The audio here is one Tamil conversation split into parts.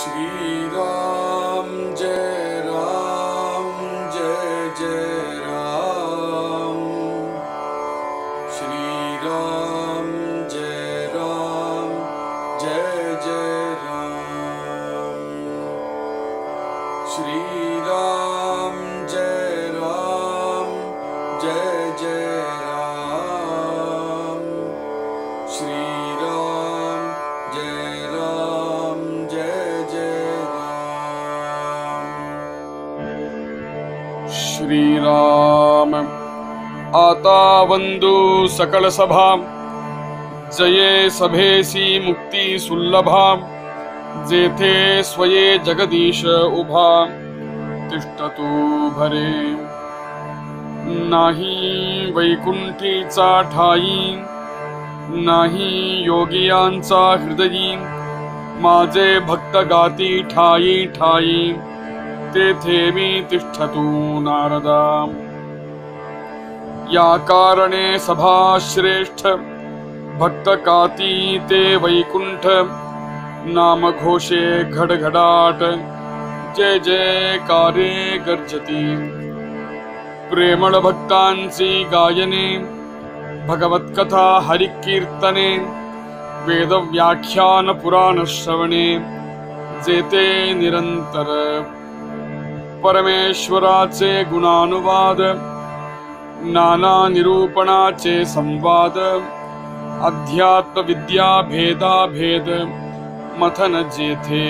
श्रीराम जय राम जय जय राम श्रीराम जय राम जय जय राम श्रीराम जय राम जय जय राम श्रीराम जय राम जय जय राम श्रीराम आता वंदू सकल सभा जये सभेसी मुक्ती सुल्लभा जेथे स्वये जगदीश उभा तिष्ठतु भरे नाही वैकुंठीचा ठाई नाही योगियांचा हृदयी माझे भक्त गाती ठाई ठाई तेथे मी तिष्ठतु नारदा या कारणे सभा श्रेष्ठ भक्त काती ते वैकुंठ नाम घोषे घडघडाट जय जयकारे गर्जती प्रेमळ भक्तांची गायने भगवत्कथा हरिकीर्तने वेदव्याख्यान पुराण श्रवणे जेते निरंतर परमेश्वराचे गुणानुवाद नाना निरूपणाचे संवाद अध्यात्म विद्या भेदा भेद मथन जेथे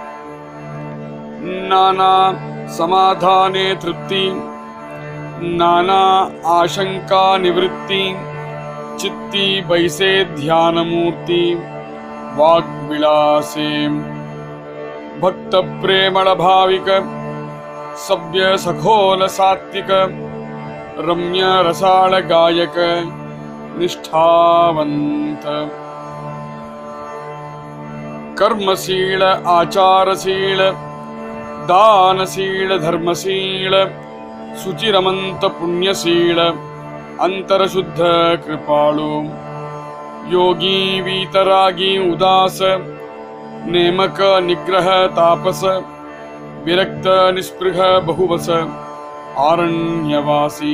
नाना समाधाने तृप्ती नाना आशंका निवृत्ती चित्ती बैसे ध्यानमूर्ती वाग्विलासे भक्त प्रेमळ भाविक सभ्य सखोल सात्विक रम्य रसाळ गायक निष्ठावंत कर्मशील आचारशील दानशील धर्मशील सुचिरमंत पुण्यशील अंतरशुद्ध कृपाळू योगी वीतरागी उदास नेमक निग्रह तापस विरक्त निस्पृह बहुवस आरण्यवासी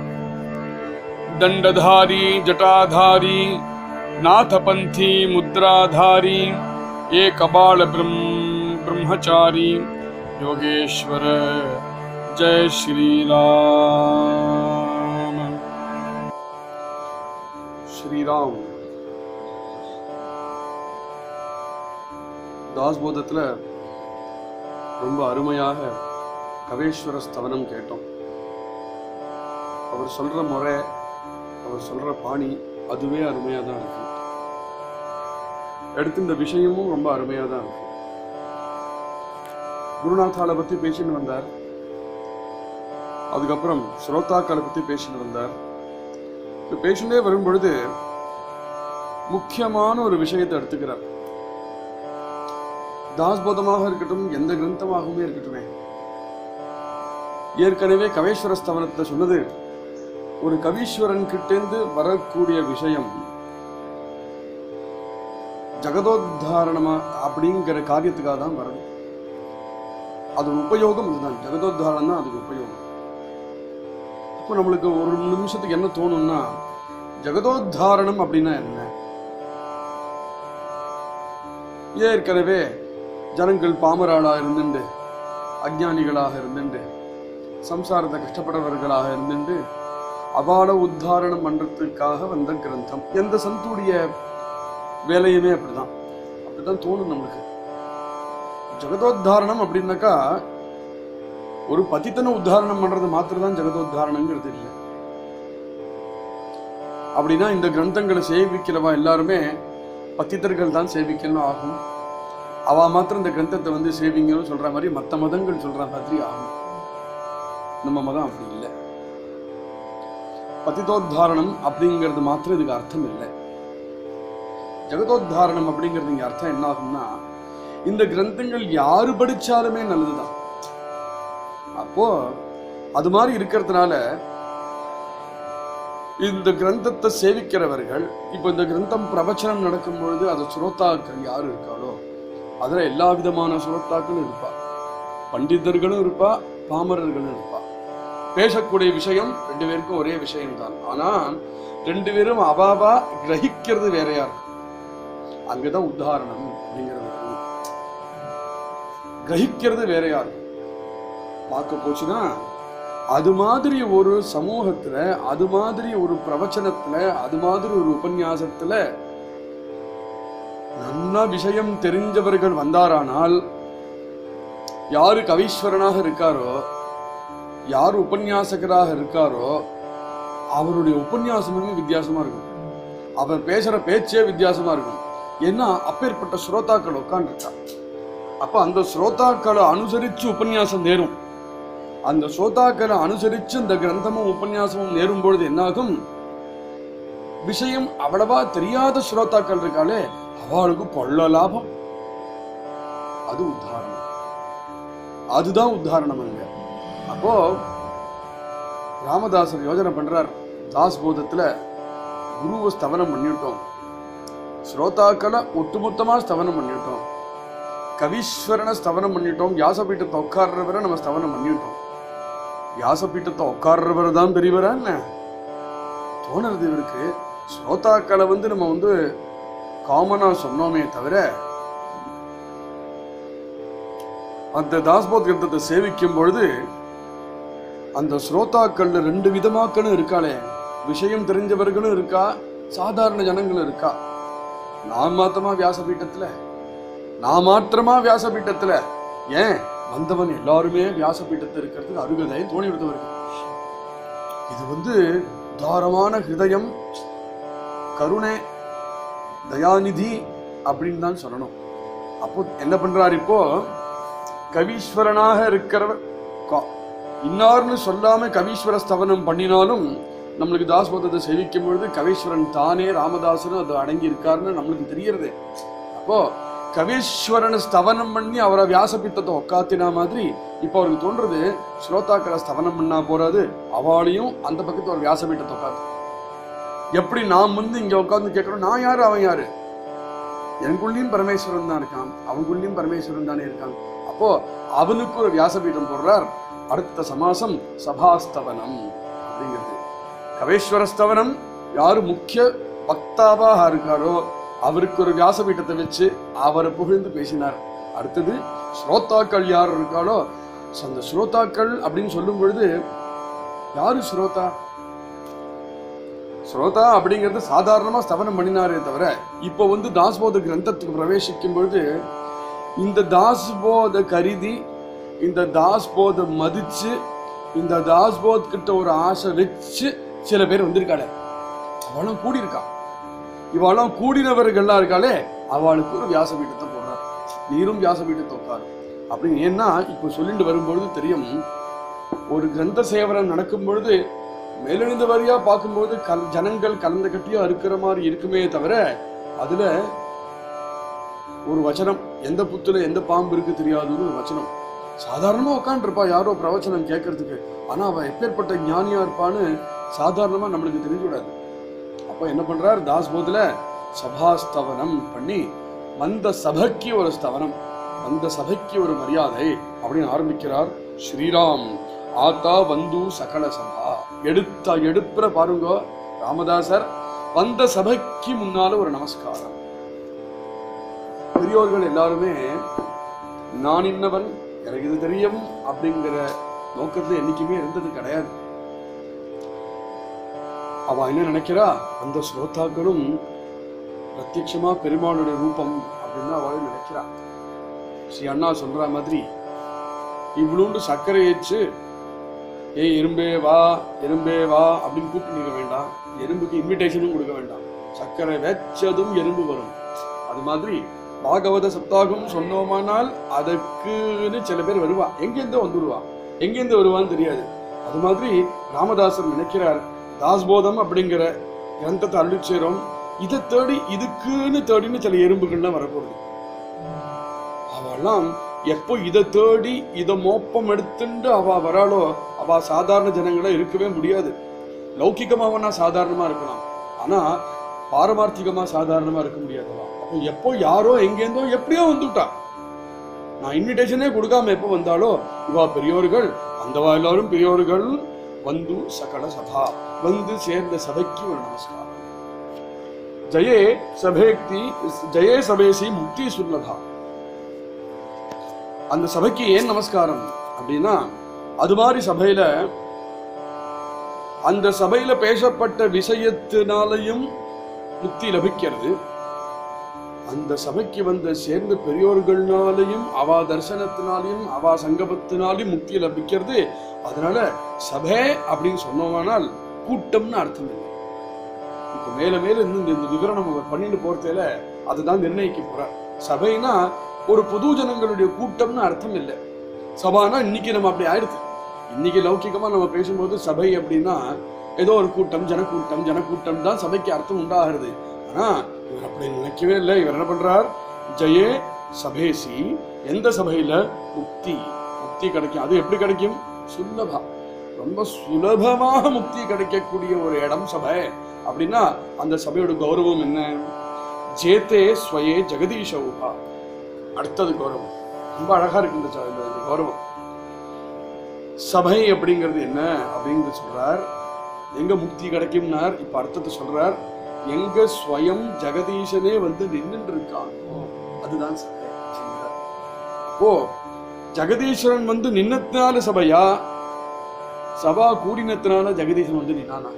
दंडधारी जटाधारी नाथपंथी मुद्राधारी एक बाळ ब्रह्म ब्रह्मचारी योगेश्वर जय श्रीराम ஸ்ரீராம் தாஸ்போதத்துல ரொம்ப அருமையாக கவேஸ்வர ஸ்தவனம் கேட்டோம் அவர் சொல்ற முறை அவர் சொல்ற பாணி அதுவே அருமையா தான் இருக்கு எடுத்து இந்த விஷயமும் ரொம்ப அருமையா தான் இருக்கு குருநாத்தாளை பத்தி பேசின்னு வந்தார் அதுக்கப்புறம் ஸ்ரோதாக்களை பத்தி பேசின்னு வந்தார் இப்ப பேசிட்டே வரும் பொழுது முக்கியமான ஒரு விஷயத்தை எடுத்துக்கிறார் தாஸ்போதமாக இருக்கட்டும் எந்த கிரந்தமாகவுமே இருக்கட்டுமே ஏற்கனவே கவேஸ்வர ஸ்தவனத்தை சொன்னது ஒரு கவீஸ்வரன் கிட்டேந்து வரக்கூடிய விஷயம் ஜெகதோத்தாரணமா அப்படிங்கிற காரியத்துக்காக தான் வரணும் அது உபயோகம் இதுதான் ஜெகதோத்தாரணம் தான் அதுக்கு உபயோகம் இப்போ நம்மளுக்கு ஒரு நிமிஷத்துக்கு என்ன தோணும்னா ஜெகதோத்தாரணம் அப்படின்னா என்ன ஏற்கனவே ஜனங்கள் பாமராளாக இருந்துண்டு அஜ்ஞானிகளாக இருந்துண்டு சம்சாரத்தை கஷ்டப்படுறவர்களாக இருந்துண்டு அபால உத்தாரணம் பண்றதுக்காக வந்த கிரந்தம் எந்த சந்துடைய வேலையுமே அப்படிதான் அப்படிதான் தோணும் நம்மளுக்கு ஜெகதோத்தாரணம் அப்படின்னாக்கா ஒரு பதித்தனை உத்தாரணம் பண்றது மாத்திரம் தான் ஜெகதோத்தாரணங்கிறது இல்லை அப்படின்னா இந்த கிரந்தங்களை சேவிக்கிறவா எல்லாருமே பத்தித்தர்கள் தான் சேவிக்கணும் ஆகும் அவ மாத்திரம் இந்த கிரந்தத்தை வந்து சேவிங்கன்னு சொல்ற மாதிரி மற்ற மதங்கள் சொல்ற மாதிரி ஆகும் நம்ம மதம் அப்படி இல்லை பதித்தோத்தாரணம் அப்படிங்கிறது மாத்திரம் இதுக்கு அர்த்தம் இல்லை ஜெகதோத்தாரணம் அப்படிங்கிறது இங்க அர்த்தம் என்ன ஆகும்னா இந்த கிரந்தங்கள் யாரு படிச்சாலுமே நல்லதுதான் அப்போ அது மாதிரி இருக்கிறதுனால இந்த கிரந்தத்தை சேவிக்கிறவர்கள் இப்போ இந்த கிரந்தம் பிரவச்சனம் நடக்கும் பொழுது அது ஸ்ரோதாக்கள் யார் இருக்காளோ அதுல எல்லா விதமான சுரத்தாக்களும் இருப்பா பண்டிதர்களும் இருப்பா பாமரர்களும் இருப்பா பேசக்கூடிய விஷயம் ரெண்டு பேருக்கும் ஒரே விஷயம்தான் ஆனா ரெண்டு பேரும் அவாவா கிரகிக்கிறது வேறையா இருக்கும் அங்கதான் உதாரணம் அப்படிங்கிறது வருது. கிரகிக்கிறது வேறையா இருக்கும் பார்க்க போச்சுன்னா அது மாதிரி ஒரு சமூகத்துல அது மாதிரி ஒரு பிரவச்சனத்துல அது மாதிரி ஒரு உபன்யாசத்துல நல்ல விஷயம் தெரிஞ்சவர்கள் வந்தாரானால் யாரு கவீஸ்வரனாக இருக்காரோ யார் உபன்யாசகராக இருக்காரோ அவருடைய உபன்யாசமுமே வித்தியாசமா இருக்கும் அவர் பேசுற பேச்சே வித்தியாசமா இருக்கும் ஏன்னா அப்பேற்பட்ட ஸ்ரோதாக்கள் உட்காந்துருக்கா அப்ப அந்த ஸ்ரோதாக்களை அனுசரிச்சு உபன்யாசம் நேரும் அந்த ஸ்ரோதாக்களை அனுசரிச்சு இந்த கிரந்தமும் உபன்யாசமும் நேரும் பொழுது என்னாகும் விஷயம் அவ்வளவா தெரியாத ஸ்ரோதாக்கள் இருக்காளே அவளுக்கு கொள்ள லாபம் அது உதாரணம் அதுதான் உதாரணம் அங்க அப்போ ராமதாசர் யோஜனை பண்றார் தாஸ் போதத்துல குருவை ஸ்தவனம் பண்ணிட்டோம் ஸ்ரோதாக்களை ஒட்டுமொத்தமா ஸ்தவனம் பண்ணிட்டோம் கவீஸ்வரனை ஸ்தவனம் பண்ணிட்டோம் வியாசபீட்டத்தை உட்கார்றவரை நம்ம ஸ்தவனம் பண்ணிட்டோம் வியாசபீட்டத்தை உட்கார்றவர் தான் பெரியவரா என்ன தோணுறது இவருக்கு ஸ்ரோதாக்களை வந்து நம்ம வந்து காமனா சொன்னோமே தவிர அந்த தாஸ்போத் கிரந்தத்தை சேவிக்கும் பொழுது அந்த ஸ்ரோதாக்கள்ல ரெண்டு விதமாக்களும் இருக்காளே விஷயம் தெரிஞ்சவர்களும் இருக்கா சாதாரண ஜனங்களும் இருக்கா நான் மாத்திரமா வியாசபீட்டத்துல நான் மாத்திரமா வியாசபீட்டத்துல ஏன் வந்தவன் எல்லாருமே வியாசபீட்டத்தில் இருக்கிறதுக்கு அருகதை தோணி விடுத்தவருக்கு இது வந்து தாரமான ஹிருதயம் கருணை தயாநிதி அப்படின்னு தான் சொல்லணும் அப்போ என்ன பண்றாரு இப்போ கவீஸ்வரனாக இருக்கிறவர் கா- இன்னார்னு சொல்லாம கவீஸ்வர ஸ்தவனம் பண்ணினாலும் நம்மளுக்கு தாஸ்போதத்தை சேவிக்கும் பொழுது கவீஸ்வரன் தானே ராமதாசனும் அது அடங்கி இருக்காருன்னு நம்மளுக்கு தெரியறது அப்போ கவீஸ்வரனை ஸ்தவனம் பண்ணி அவரை வியாசபித்தத்தை உக்காத்தினா மாதிரி இப்போ அவருக்கு தோன்றது ஸ்ரோதாக்களை ஸ்தவனம் பண்ணா போறாது அவளையும் அந்த பக்கத்து ஒரு வியாசபீட்டத்தை உட்காந்து எப்படி நாம் வந்து இங்க உட்காந்து கேட்கிறோம் நான் யாரு அவன் யாரு எனக்குள்ளேயும் பரமேஸ்வரன் தான் இருக்கான் அவனுக்குள்ளேயும் பரமேஸ்வரன் தானே இருக்கான் அப்போ அவனுக்கு ஒரு வியாசபீடம் போடுறார் அடுத்த சமாசம் சபாஸ்தவனம் அப்படிங்கிறது கவேஸ்வர ஸ்தவனம் யாரு முக்கிய பக்தாவாக இருக்காரோ அவருக்கு ஒரு வியாசபீட்டத்தை வச்சு அவரை புகழ்ந்து பேசினார் அடுத்தது ஸ்ரோதாக்கள் யார் இருக்காளோ அந்த ஸ்ரோதாக்கள் அப்படின்னு சொல்லும் பொழுது யாரு ஸ்ரோதா ஸ்ரோதா அப்படிங்கிறது சாதாரணமா ஸ்தவனம் பண்ணினாரே தவிர இப்போ வந்து தாஸ்போத கிரந்தத்துக்கு பிரவேசிக்கும் பொழுது இந்த தாஸ்போத கருதி இந்த தாஸ்போத மதிச்சு இந்த தாஸ்போத் கிட்ட ஒரு ஆசை வச்சு சில பேர் வந்திருக்காளே அவளும் கூடியிருக்கா இவளும் கூடினவர்கள்லாம் இருக்காளே அவளுக்கு ஒரு வியாசபீட்டத்தை போடுறார் நீரும் வியாசபீட்டத்தை உட்காரு அப்படின்னு ஏன்னா இப்போ சொல்லிட்டு வரும்பொழுது தெரியும் ஒரு கிரந்த சேவரம் நடக்கும் பொழுது மேலெழுந்த வரியா பார்க்கும்போது கல் ஜனங்கள் கலந்த கட்டியா இருக்கிற மாதிரி இருக்குமே தவிர அதுல ஒரு வச்சனம் எந்த புத்துல எந்த பாம்பு இருக்கு தெரியாதுன்னு ஒரு வச்சனம் சாதாரணமா உட்காந்துருப்பா யாரோ பிரவச்சனம் கேட்கறதுக்கு ஆனா அவ எப்பேற்பட்ட ஞானியா இருப்பான்னு சாதாரணமா நம்மளுக்கு தெரிஞ்சு விடாது அப்ப என்ன பண்றார் தாஸ்போதுல சபாஸ்தவனம் பண்ணி வந்த சபைக்கு ஒரு ஸ்தவனம் வந்த சபைக்கு ஒரு மரியாதை அப்படின்னு ஆரம்பிக்கிறார் ஸ்ரீராம் ஆத்தா வந்து சகல சபா எடுத்த எடுப்புற பாருங்க ராமதாசர் வந்த சபைக்கு முன்னால ஒரு நமஸ்காரம் பெரியோர்கள் எல்லாருமே நான் இன்னவன் எனக்கு இது தெரியும் அப்படிங்கிற நோக்கத்துல என்னைக்குமே இருந்தது கிடையாது அவ என்ன நினைக்கிறா அந்த ஸ்ரோதாக்களும் பிரத்யட்சமா பெருமாளுடைய ரூபம் அப்படின்னு அவளும் நினைக்கிறா ஸ்ரீ அண்ணா சொல்ற மாதிரி இவ்வளோண்டு சர்க்கரை ஏச்சு ஏய் எறும்பே வா எறும்பே வா அப்படின்னு கூப்பிட்டு இருக்க வேண்டாம் எறும்புக்கு இன்விடேஷனும் கொடுக்க வேண்டாம் சர்க்கரை வச்சதும் எறும்பு வரும் அது மாதிரி பாகவத சப்தாகம் சொன்னோமானால் அதற்குன்னு சில பேர் வருவா எங்கேருந்து வந்துடுவா எங்கேருந்து வருவான்னு தெரியாது அது மாதிரி ராமதாசர் நினைக்கிறார் தாஸ்போதம் அப்படிங்கிற கிரந்தத்தை அருளி சேரும் இதை தேடி இதுக்குன்னு தேடின்னு சில எறும்புகள்லாம் வரப்போகுது அவெல்லாம் எப்போ இதை தேடி இதை மோப்பம் எடுத்துட்டு அவ வராளோ அவ சாதாரண ஜனங்கள இருக்கவே முடியாது லௌகிகமா வேணா சாதாரணமா இருக்கலாம் ஆனா பாரமார்த்திகமா சாதாரணமா இருக்க முடியாதவா அப்போ எப்போ யாரோ எங்கேருந்தோ எப்படியோ வந்துட்டா நான் இன்விடேஷனே கொடுக்காம எப்ப வந்தாலோ இவா பெரியோர்கள் அந்தவா எல்லாரும் பெரியோர்கள் வந்து சகல சபா வந்து சேர்ந்த சபைக்கு ஒரு நமஸ்காரம் ஜெயே சபேக்தி ஜெயே சபேசி முக்தி சுல்லபா அந்த சபைக்கு ஏன் நமஸ்காரம் அப்படின்னா அது மாதிரி சபையில அந்த சபையில பேசப்பட்ட விஷயத்தினாலையும் முக்தி லபிக்கிறது அந்த சபைக்கு வந்த சேர்ந்த பெரியோர்கள்னாலையும் அவா தரிசனத்தினாலையும் அவா சங்கமத்தினாலையும் முக்தி லபிக்கிறது அதனால சபை அப்படின்னு சொன்னோமானால் கூட்டம்னு அர்த்தம் இல்லை இப்ப மேல மேல இன்னும் இந்த- இந்த விவரணம் அவர் பண்ணிட்டு போறதுல அதுதான் நிர்ணயிக்க போறார் சபைனா ஒரு பொது ஜனங்களுடைய கூட்டம்னு அர்த்தம் இல்லை சபானா இன்னைக்கு நம்ம அப்படி ஆயிடுது இன்னைக்கு லௌகிகமா நம்ம பேசும்போது சபை அப்படின்னா ஏதோ ஒரு கூட்டம் ஜனக்கூட்டம் ஜனக்கூட்டம் தான் சபைக்கு அர்த்தம் உண்டாகிறது ஆனா இவர் அப்படி நினைக்கவே இல்லை இவர் என்ன பண்றார் ஜெயே சபேசி எந்த சபையில முக்தி முக்தி கிடைக்கும் அது எப்படி கிடைக்கும் சுலபா ரொம்ப சுலபமாக முக்தி கிடைக்கக்கூடிய ஒரு இடம் சபை அப்படின்னா அந்த சபையோட கௌரவம் என்ன ஜேதே ஸ்வயே ஜெகதீஷ உபா அடுத்தது கௌரவம் ரொம்ப அழகா இருக்கு இந்த ச- இந்த- இந்த கௌரவம் சபை அப்படிங்கிறது என்ன அப்படிங்கிறது சொல்றார் எங்க முக்தி கிடைக்கும்னார் இப்ப அர்த்தத்தை சொல்றார் எங்க ஸ்வயம் ஜெகதீஷனே வந்து நின்னுட்டு இருக்கானோ அதுதான் சபை அப்படிங்கிறார். அப்போ ஜெகதீஸ்வரன் வந்து நின்னத்தினால சபையா சபா கூடினத்தினால ஜெகதீசன் வந்து நின்னானா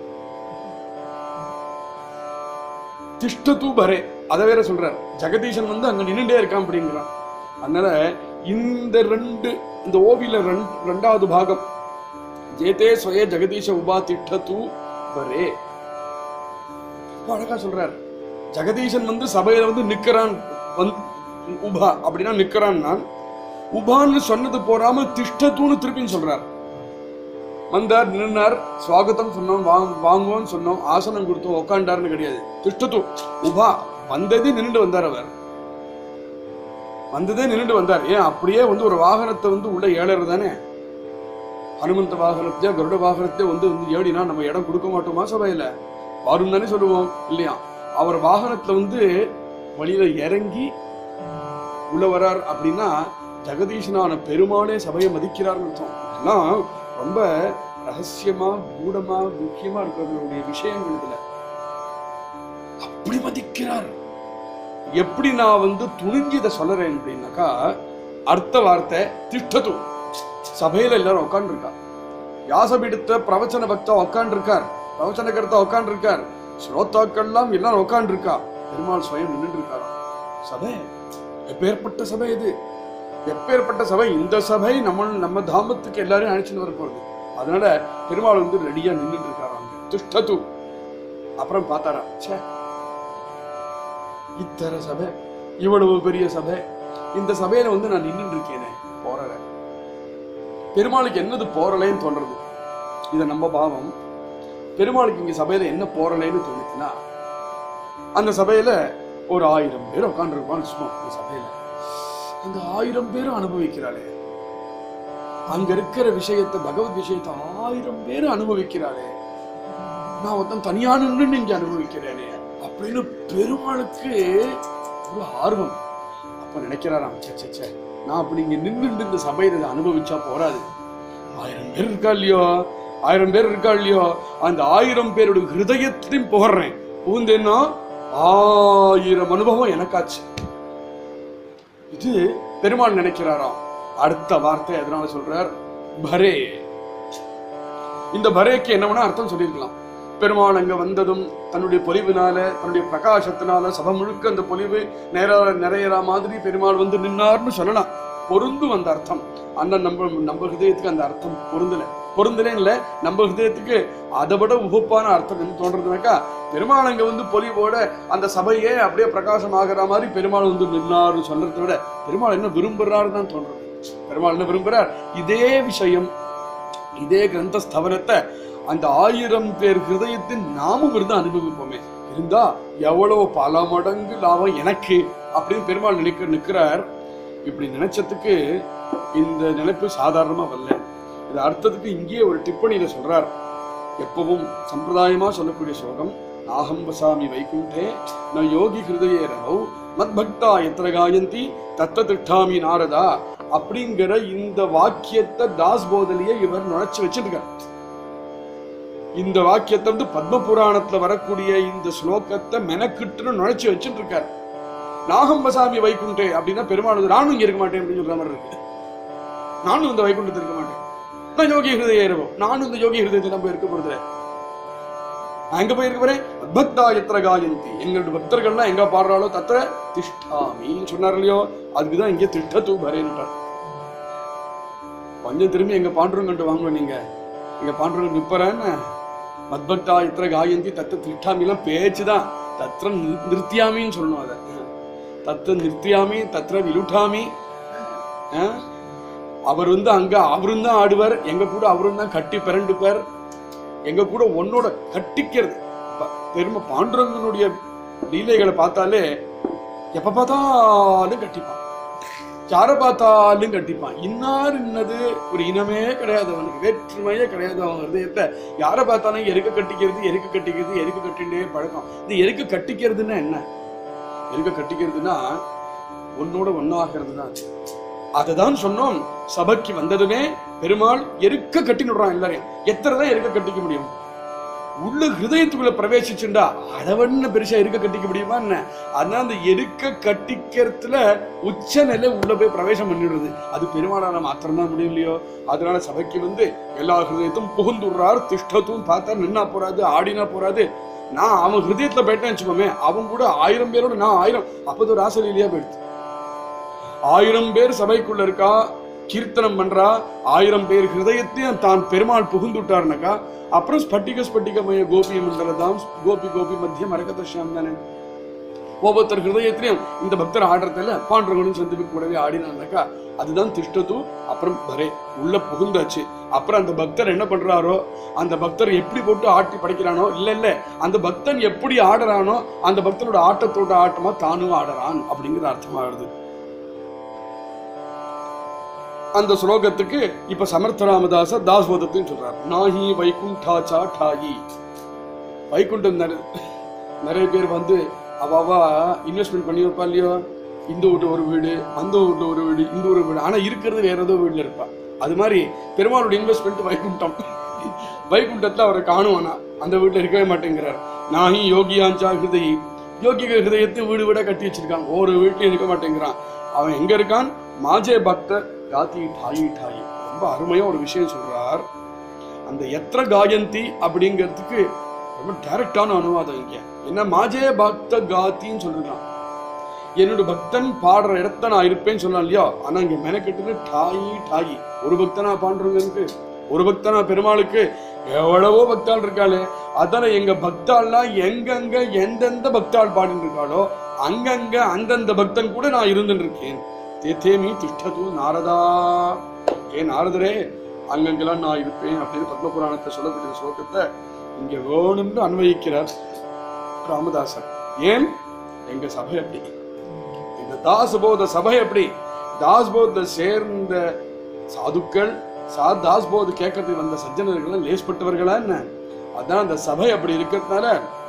திஷ்டத்து பரே அதை வேற சொல்றார் ஜெகதீசன் வந்து அங்க நின்னுட்டே இருக்கான் அப்படிங்கிறான் அதனால இந்த ரெண்டு இந்த ஓவியில ரெண்- ரெண்டாவது பாகம் ஜேதே ஸ்வய ஜெகதீஷ உபா திஷ்டத்து பரே ரொம்ப அழகா சொல்றார் ஜெகதீசன் வந்து சபையில வந்து நிக்கிறான் வந்து உபா அப்படின்னா நிக்கிறான் நான் உபான்னு சொன்னது போறாம திஷ்டத்துன்னு திருப்பின்னு சொல்றார் வந்தார் நின்னார் சுவாகத்தம் சொன்னோம் வாங்க வாங்குவோம்னு சொன்னோம் ஆசனம் கொடுத்தோம் உக்காண்டாருன்னு கிடையாது திஷ்டத்து உபா வந்ததே நின்னுட்டு வந்தார் அவர் வந்ததே நின்னுட்டு வந்தார் ஏன் அப்படியே வந்து ஒரு வாகனத்தை வந்து உள்ள ஏழறது தானே ஹனுமந்த வாகனத்தையோ கருட வாகனத்தையோ வந்து வந்து ஏடினா நம்ம இடம் கொடுக்க மாட்டோமா சபையில வரும் தானே சொல்லுவோம் இல்லையா அவர் வாகனத்துல வந்து வழியில இறங்கி உள்ள வரார் அப்படின்னா ஜெகதீஷனான பெருமானே சபையை மதிக்கிறார்னு அர்த்தம் இதெல்லாம் ரொம்ப ரகசியமா கூடமா முக்கியமா இருக்கிறவங்களுடைய விஷயங்கள் இதுல அப்படி மதிக்கிறார் எப்படி நான் வந்து துணிஞ்சு இதை சொல்லுறேன் அப்படின்னாக்கா அர்த்த வார்த்தை திஷ்டது சபையில எல்லாரும் உட்காந்துருக்கா வியாசபீடத்த பிரவச்சன பக்தா உட்காந்துருக்கார் பிரவச்சனகர்த்தா உட்காந்துருக்கார் ஸ்ரோத்தாக்கள்லாம் எல்லாரும் உட்காந்துருக்கா பெருமாள் ஸ்வயம் நின்றுட்டு இருக்காராம் சபை எப்பேற்பட்ட சபை இது எப்பேற்பட்ட சபை இந்த சபை நம்ம நம்ம தாமத்துக்கு எல்லாரையும் அழைச்சிட்டு வர போறது அதனால பெருமாள் வந்து ரெடியா நின்றுட்டு இருக்காராம் திஷ்டது அப்புறம் பார்த்தாராம் ச்சே இத்தனை சபை இவ்வளவு பெரிய சபை இந்த சபையில வந்து நான் நின்றுட்டு இருக்கேனே போறல பெருமாளுக்கு என்னது போறலைன்னு தோன்றது இதை நம்ம பாவம் பெருமாளுக்கு இங்க சபையில என்ன போறலைன்னு தோணுச்சுன்னா அந்த சபையில ஒரு ஆயிரம் பேர் உட்காந்துருப்பான்னு சும்மா அந்த சபையில அந்த ஆயிரம் பேரும் அனுபவிக்கிறாளே அங்க இருக்கிற விஷயத்தை பகவத் விஷயத்தை ஆயிரம் பேர் அனுபவிக்கிறாளே நான் ஒருத்தன் தனியா நின்று இங்க அனுபவிக்கிறேனே அப்படின்னு பெருமாளுக்கு ஒரு ஆர்வம் அப்ப நினைக்கிறாராம் ச்சே ச்சே, ச்சே நான் அப்படி இங்க நின்னுட்டு இந்த சபையில இதை அனுபவிச்சா போறாது ஆயிரம் பேர் இருக்கா இல்லையோ ஆயிரம் பேர் இருக்கா இல்லையோ அந்த ஆயிரம் பேரோட ஹிருதயத்திலையும் புகழ்றேன் புகுந்தேன்னா ஆயிரம் அனுபவம் எனக்காச்சு இது பெருமாள் நினைக்கிறாராம் அடுத்த வார்த்தை அதனால சொல்றார் பரே இந்த பரேக்கு என்ன வேணா அர்த்தம் சொல்லியிருக்கலாம் பெருமாள் அங்க வந்ததும் தன்னுடைய பொலிவினால தன்னுடைய பிரகாசத்தினால சபை முழுக்க அந்த பொலிவு நேர நிறையற மாதிரி பெருமாள் வந்து நின்னார்னு சொல்லலாம் பொருந்தும் அந்த அர்த்தம் ஆனா நம்ம நம்ம ஹிருதயத்துக்கு அந்த அர்த்தம் பொருந்தல பொருந்தலே இல்ல நம்ம ஹிருதயத்துக்கு அதை விட உகப்பான அர்த்தம் என்ன தோன்றதுனாக்கா பெருமாள் அங்க வந்து பொலிவோட அந்த சபையே அப்படியே பிரகாசமாகிற மாதிரி பெருமாள் வந்து நின்னார்னு சொல்றதை விட பெருமாள் என்ன விரும்புறாருன்னு தான் தோன்றது பெருமாள் என்ன விரும்புறார் இதே விஷயம் இதே கிரந்த ஸ்தவனத்தை அந்த ஆயிரம் பேர் ஹிருதயத்தின் நாமும் இருந்து அனுபவிப்போமே இருந்தா எவ்வளவு பல மடங்கு லாபம் எனக்கு அப்படின்னு பெருமாள் நினைக்க நிற்கிறார் இப்படி நினைச்சதுக்கு இந்த நினைப்பு சாதாரணமா வரல இது அர்த்தத்துக்கு இங்கேயே ஒரு டிப்பணியில சொல்றார் எப்பவும் சம்பிரதாயமா சொல்லக்கூடிய ஸ்லோகம் நாகம் வசாமி வைகுண்டே ந யோகி ஹிருதயே ரவௌ மத் பக்தா எத்திர காயந்தி தத்த திட்டாமி நாரதா அப்படிங்கிற இந்த வாக்கியத்தை தாஸ் போதலியே இவர் நுழைச்சு வச்சிருக்கார் இந்த வாக்கியத்தை வந்து பத்ம புராணத்துல வரக்கூடிய இந்த ஸ்லோகத்தை மெனக்கிட்டுன்னு நுழைச்சு வச்சுட்டு இருக்கார் நாகம்பசாமி வைகுண்டே அப்படின்னா பெருமாள் வந்து, நானும் இங்க இருக்க மாட்டேன் அப்படின்னு சொல்ற மாதிரி இருக்கு நானும் இந்த வைகுண்டத்தில் இருக்க மாட்டேன் நான் யோகி ஹிருதய இருவோம் நானும் இந்த யோகி ஹிருதயத்தில் நம்ம இருக்க போறது நான் எங்க போய் இருக்க போறேன் பக்தா எத்திர காயந்தி எங்களுடைய பக்தர்கள்லாம் எங்க பாடுறாளோ தத்திர திஷ்டாமின்னு சொன்னார் இல்லையோ அதுக்குதான் இங்கே திஷ்ட தூபரேன்றார் கொஞ்சம் திரும்பி எங்க பாண்டுரங்கன்ட்டு வாங்குவோம் நீங்க எங்க பாண்டுரங்க நிப்பறேன்னு மத்பக்தா எத்திர காயந்தி தத்த திஷ்டாமிலாம் பேச்சுதான் தத்திர நி- நிறுத்தியாமின்னு சொல்லணும் அதை தத்த நிறுத்தியாமி தத்திர விலுட்டாமி அஹ், அவர் வந்து அங்க அவரும் தான் ஆடுவார் எங்க கூட அவரும் தான் கட்டி பிறண்டுப்பார் எங்க கூட உன்னோட கட்டிக்கிறது ப- பெருமை பாண்டுரங்கனுடைய லீலைகளை பார்த்தாலே எப்ப பார்த்தாலும் கட்டிப்பான் யாரை பார்த்தாலும் கட்டிப்பான் இன்னார் இன்னது ஒரு இனமே கிடையாது அவனுக்கு வேற்றுமையே கிடையாது அவன் ஹிருதயத்தை யாரை பார்த்தாலும் எருக்க கட்டிக்கிறது எருக்க கட்டிக்கிறது எருக்க கட்டிண்டே பழக்கம் இந்த எருக்க கட்டிக்கிறதுன்னா என்ன எருக்க கட்டிக்கிறதுனா உன்னோட ஒன்னாகிறது தான் அதுதான் சொன்னோம் சபைக்கு வந்ததுமே பெருமாள் எருக்க கட்டினுடுறான் எல்லாரையும் எத்தனை தான் எருக்க கட்டிக்க முடியும் உள்ள ஹிருதயத்துக்குள்ள பிரவேசிச்சுண்டா அளவன்னு பெருசா இருக்க கட்டிக்க முடியுமா என்ன அதனால அந்த எருக்க கட்டிக்கிறதுல உச்ச நிலை உள்ள போய் பிரவேசம் பண்ணிடுறது அது பெருமாளால மாத்திரம்தான் முடியும் இல்லையோ அதனால சபைக்கு வந்து எல்லா ஹிருதயத்தும் புகுந்துடுறார் திஷ்டத்தும் பார்த்தா நின்னா போறாது ஆடினா போறாது நான் அவன் ஹிருதயத்துல போயிட்டேன்னு வச்சுக்கோமே அவன் கூட ஆயிரம் பேரோட நான் ஆயிரம் அப்போது ஒரு ஆசை இல்லையா போயிடுது ஆயிரம் பேர் சபைக்குள்ள இருக்கா கீர்த்தனம் பண்றா ஆயிரம் பேர் ஹிருதயத்தையும் தான் பெருமாள் புகுந்துட்டாருனாக்கா அப்புறம் ஸ்பட்டிக ஸ்பட்டிகமய கோபி மண்டலதாம் கோபி கோபி மத்திய மரகதஷ்யாம் தானே ஒவ்வொருத்தர் ஹிருதயத்திலையும் இந்த பக்தர் ஆடுறதுல பாண்டவங்களும் சந்திப்பு கூடவே ஆடினாக்கா அதுதான் திஷ்டத்து அப்புறம் பரே உள்ள புகுந்தாச்சு அப்புறம் அந்த பக்தர் என்ன பண்றாரோ அந்த பக்தர் எப்படி போட்டு ஆட்டி படைக்கிறானோ இல்ல இல்ல அந்த பக்தன் எப்படி ஆடுறானோ அந்த பக்தனோட ஆட்டத்தோட ஆட்டமா தானும் ஆடுறான் அப்படிங்கிற அர்த்தமாகுது அந்த ஸ்லோகத்துக்கு இப்ப சமர்த்த ராமதாச தாஸ்வதத்தையும் சொல்றார் நாஹி வைகுண்டாச்சா டாயி வைகுண்டம் நிறைய நிறைய பேர் வந்து அவாவா இன்வெஸ்ட்மெண்ட் பண்ணி வைப்பா இல்லையோ இந்த வீட்டு ஒரு வீடு அந்த வீட்டு ஒரு வீடு இந்த ஒரு வீடு ஆனா இருக்கிறது வேற ஏதோ வீடுல இருப்பா அது மாதிரி பெருமாளோட இன்வெஸ்ட்மெண்ட் வைகுண்டம் வைகுண்டத்துல அவரை காணுவானா அந்த வீட்டுல இருக்கவே மாட்டேங்கிறார் நாஹி யோகியாஞ்சா ஹிருதயி யோகிக ஹிருதயத்தை வீடு வீடா கட்டி வச்சிருக்கான் ஒரு வீட்லயும் இருக்க மாட்டேங்கிறான் அவன் எங்க இருக்கான் மாஜே பக்த காத்தி டாயி டாயி ரொம்ப அருமையா ஒரு விஷயம் சொல்றார் அந்த எத்திர காயந்தி அப்படிங்கிறதுக்கு ரொம்ப டைரக்டான அனுவாதம் இங்க என்ன மாஜே பக்த காத்தின்னு சொல்லிருக்கான் என்னோட பக்தன் பாடுற இடத்த நான் இருப்பேன்னு சொல்லலாம் இல்லையா ஆனா இங்க மெனக்கெட்டு டாயி டாயி ஒரு பக்தனா பாண்டுறவங்களுக்கு ஒரு பக்தனா பெருமாளுக்கு எவ்வளவோ பக்தாள் இருக்காளே அதான எங்க பக்தாள்லாம் எங்கெங்க எந்தெந்த பக்தாள் பாடிட்டு இருக்காளோ அங்கங்க அந்தந்த பக்தன் கூட நான் இருந்துட்டு இருக்கேன் தேத்தேமி திஷ்டது நாரதா ஏ நாரதரே அங்கங்கெல்லாம் நான் இருப்பேன் அப்படின்னு பத்ம புராணத்தை சொல்லக்கூடிய ஸ்லோகத்தை இங்க வேணும்னு அன்வயிக்கிறார் ராமதாசர் ஏன் எங்க சபை அப்படி இந்த தாசபோத சபை எப்படி தாஸ்போத சேர்ந்த சாதுக்கள் சா தாஸ்போது கேட்கறதுக்கு வந்த சஜ்ஜனர்கள் லேஸ்பட்டவர்களா என்ன அதான் அந்த சபை அப்படி இருக்கிறதுனால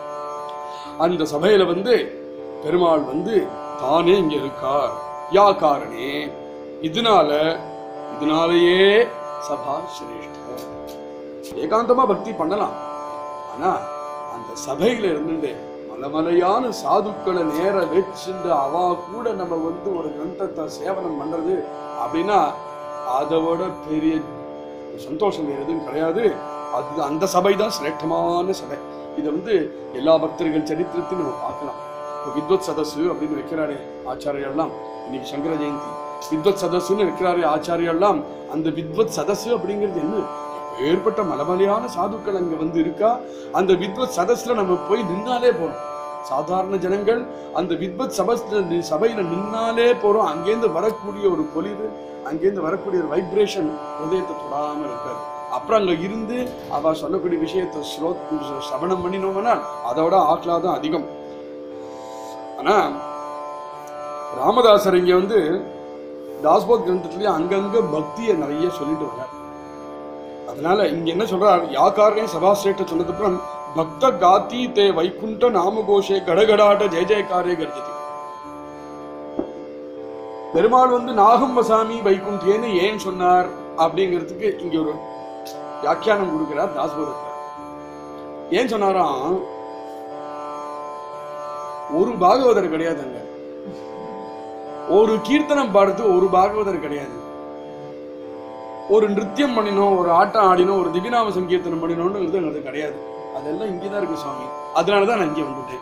அந்த சபையில வந்து பெருமாள் வந்து தானே இங்க இருக்கார் யா காரணே இதனால இதனாலேயே சபா சிரேஷ்ட ஏகாந்தமா பக்தி பண்ணலாம் ஆனா அந்த சபையில இருந்துட்டு மலமலையான சாதுக்களை நேர வச்சுட்டு அவா கூட நம்ம வந்து ஒரு கிரந்தத்தை சேவனம் பண்றது அப்படின்னா அதை விட பெரிய சந்தோஷம் வேற எதுவும் கிடையாது அது அந்த சபை தான் சிரேஷ்டமான சபை இதை வந்து எல்லா பக்தர்கள் சரித்திரத்தையும் நம்ம பார்க்கலாம் இப்போ வித்வத் சதசு அப்படின்னு வைக்கிறாரே ஆச்சாரியெல்லாம் இன்னைக்கு சங்கர ஜெயந்தி வித்வத் சதசுன்னு வைக்கிறாரே ஆச்சாரியெல்லாம் அந்த வித்வத் சதசு அப்படிங்கிறது என்ன ஏற்பட்ட மலமலையான சாதுக்கள் அங்க வந்து இருக்கா அந்த வித்வத் சதஸ்ல நம்ம போய் நின்னாலே போறோம் சாதாரண ஜனங்கள் அந்த வித்வத் சபஸ்ல நி- சபையில நின்னாலே போறோம் அங்கேருந்து வரக்கூடிய ஒரு பொலிவு அங்கேருந்து வரக்கூடிய ஒரு வைப்ரேஷன் ஹிருதயத்தை தொடாம இருக்காது அப்புறம் அங்க இருந்து அவ சொல்லக்கூடிய விஷயத்தை ஸ்லோ சவணம் பண்ணினோம்னா அதோட ஆஹ்லாதம் அதிகம் ஆனா ராமதாசர் இங்க வந்து தாஸ்போத் கிரந்தத்திலேயே அங்கங்க பக்தியை நிறைய சொல்லிட்டு வர்றார் அதனால இங்க என்ன சொல்றார் யாக்காரனே சபாசிரேஷ்ட சொன்னதுக்கப்புறம் பக்த காத்தி தே வைகுண்ட நாமகோஷே கடகடாட்ட ஜெய ஜெயக்காரே கர்ஜதி பெருமாள் வந்து நாகம் வசாமி வைகுண்டேன்னு ஏன் சொன்னார் அப்படிங்கிறதுக்கு இங்க ஒரு வியாக்கியானம் கொடுக்கிறார் தாசபோதத்தில் ஏன் சொன்னாராம் ஒரு பாகவதர் கிடையாது அங்க ஒரு கீர்த்தனம் பாடுறது ஒரு பாகவதர் கிடையாது ஒரு நிருத்தியம் பண்ணினோம் ஒரு ஆட்டம் ஆடினோம் ஒரு திவ்யநாம சங்கீர்த்தனம் பண்ணினோம்னு அது கிடையாது அதெல்லாம் இங்கதான் இருக்கு சுவாமி அதனாலதான் நான் இங்க வந்துட்டேன்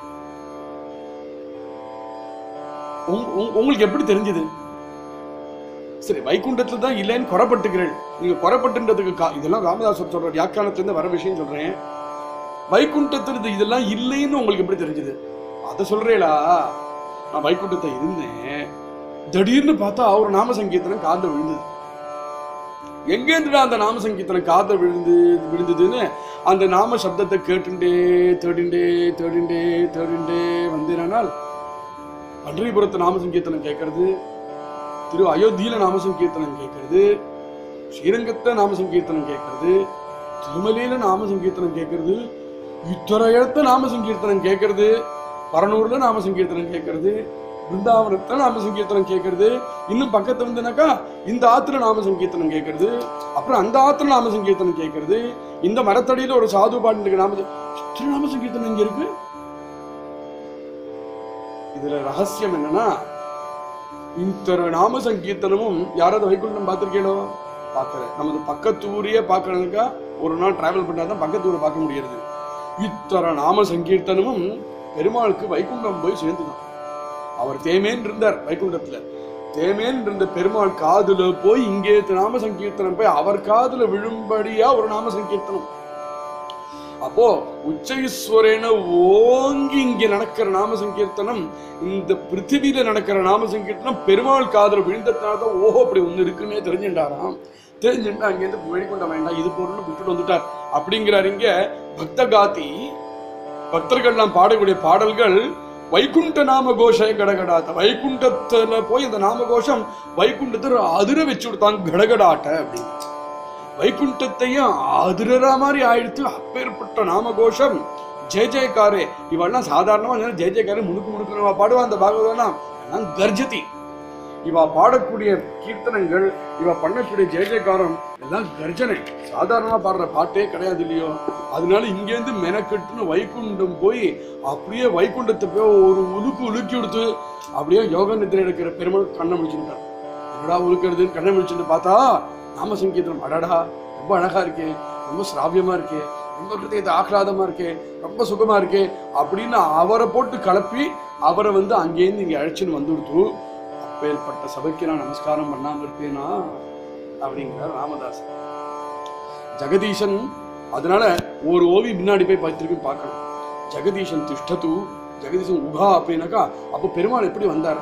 உங்க- உங்க- உங்களுக்கு எப்படி தெரிஞ்சது சரி வைகுண்டத்துல தான் இல்லைன்னு குறப்பட்டுக்கிறேன் நீங்க குறப்பட்டுன்றதுக்கு கா- இதெல்லாம் ராமதாசர் சொல்ற வியாக்கியானத்துல இருந்து வர விஷயம் சொல்றேன் வைகுண்டத்துல இது இதெல்லாம் இல்லைன்னு உங்களுக்கு எப்படி தெரிஞ்சது அத சொல்றேளா நான் வைகுண்டத்தை இருந்தேன் திடீர்னு பார்த்தா அவர் நாம சங்கீர்த்தனம் காதுல விழுந்தது எங்கேருந்துடா அந்த நாம சங்கீர்த்தனம் காதுல விழுந்து விழுந்ததுன்னு அந்த நாம சப்தத்தை கேட்டுண்டே தேடிண்டே தேடிண்டே தேடிண்டே வந்தேனால் பன்றிபுரத்து நாம சங்கீர்த்தனம் கேட்கறது திரு அயோத்தியில நாம சங்கீர்த்தனம் கேட்கறது ஸ்ரீரங்கத்துல நாம சங்கீர்த்தனம் கேட்கறது திருமலையில நாம சங்கீர்த்தனம் கேட்கறது இத்தனை இடத்த நாம சங்கீர்த்தனம் கேட்கறது பரனூர்ல நாம சங்கீர்த்தனம் கேட்கறது பிருந்தாவனத்துல நாம சங்கீர்த்தனம் கேட்கறது இன்னும் பக்கத்துல வந்துனாக்கா இந்த ஆத்துல நாம சங்கீர்த்தனம் கேட்கறது அப்புறம் அந்த ஆத்துல நாம சங்கீர்த்தனம் கேட்கறது இந்த மரத்தடியில ஒரு சாது பாட்டு நாம ச- இத்தனை நாம சங்கீர்த்தனம் இங்க இருக்கு இதுல ரகசியம் என்னன்னா இந்த நாம சங்கீர்த்தனமும் யாராவது வைகுண்டம் பார்த்திருக்கீங்களோ பார்க்கல நமது பக்கத்து ஊரையே பார்க்கறதுக்கா ஒரு நாள் டிராவல் பண்ணாதான் பக்கத்து ஊரை பார்க்க முடியாது இத்தனை நாம சங்கீர்த்தனமும் பெருமாளுக்கு வைகுண்டம் போய் சேர்ந்துதான் அவர் தேமேன் இருந்தார் வைகுண்டத்துல தேமேன் இருந்த பெருமாள் காதுல போய் இங்கே நாம சங்கீர்த்தனம் போய் அவர் காதுல விழும்படியா ஒரு நாம சங்கீர்த்தனம் அப்போ உச்சைஸ்வரேன ஓங்கி இங்க நடக்கிற நாம சங்கீர்த்தனம் இந்த பிருத்திவியில நடக்கிற நாம சங்கீர்த்தனம் பெருமாள் காதுல விழுந்ததுனால தான் ஓஹோ அப்படி ஒண்ணு இருக்குன்னே தெரிஞ்சுட்டாராம் தெரிஞ்சுட்டு அங்கேருந்து வெளிக்கொண்ட வேண்டாம் இது பொருள்னு விட்டுட்டு வந்துட்டார் அப்படிங்கிறார் இங்க பக்தகாதி பக்தர்கள்லாம் பாடக்கூடிய பாடல்கள் வைகுண்ட நாம கோஷ கடகடாத்த வைகுண்டத்துல போய் இந்த நாம கோஷம் வைகுண்டத்தை அதிர வச்சு விடுத்தாங்க கடகடாட்ட அப்படின்னு வைகுண்டத்தையும் அதிரற மாதிரி ஆயிடுத்து அப்பேற்பட்ட நாமகோஷம் ஜெய ஜெயக்காரே இவெல்லாம் சாதாரணமா இல்லைன்னா ஜெய ஜெயக்காரே முணுக்கு முணுக்கு பாடுவா அந்த பாகவதெல்லாம் எல்லாம் கர்ஜதி இவ பாடக்கூடிய கீர்த்தனங்கள் இவ பண்ணக்கூடிய ஜெய ஜெயக்காரம் எல்லாம் கர்ஜனை சாதாரணமா பாடுற பாட்டே கிடையாது இல்லையோ அதனால இங்கேருந்து மெனக்கெட்டுன்னு வைகுண்டம் போய் அப்படியே வைகுண்டத்தை போய் ஒரு உலுக்கு உலுக்கி கொடுத்து அப்படியே யோக நிதிரை எடுக்கிற பெருமாள் கண்ணை முடிச்சுட்டார் என்னடா உழுக்கிறதுன்னு கண்ணை முடிச்சுட்டு பார்த்தா நாம சங்கீதம் அடடா ரொம்ப அழகா இருக்கே ரொம்ப சிராவியமா இருக்கே ரொம்ப ஹிருதயத்தை ஆஹ்லாதமா இருக்கே ரொம்ப சுகமா இருக்கே அப்படின்னு அவரை போட்டு கலப்பி அவரை வந்து அங்கேருந்து இங்க அழைச்சின்னு வந்து கொடுத்து அப்பேற்பட்ட சபைக்கு நான் நமஸ்காரம் பண்ணாம இருப்பேனா அப்படிங்கிறார் ராமதாஸ் ஜெகதீசன் அதனால ஒரு ஓவி முன்னாடி போய் பார்த்து திருப்பி பார்க்கணும் ஜெகதீசன் திஷ்டத்து ஜெகதீசன் உகா அப்படின்னாக்கா அப்போ பெருமாள் எப்படி வந்தார்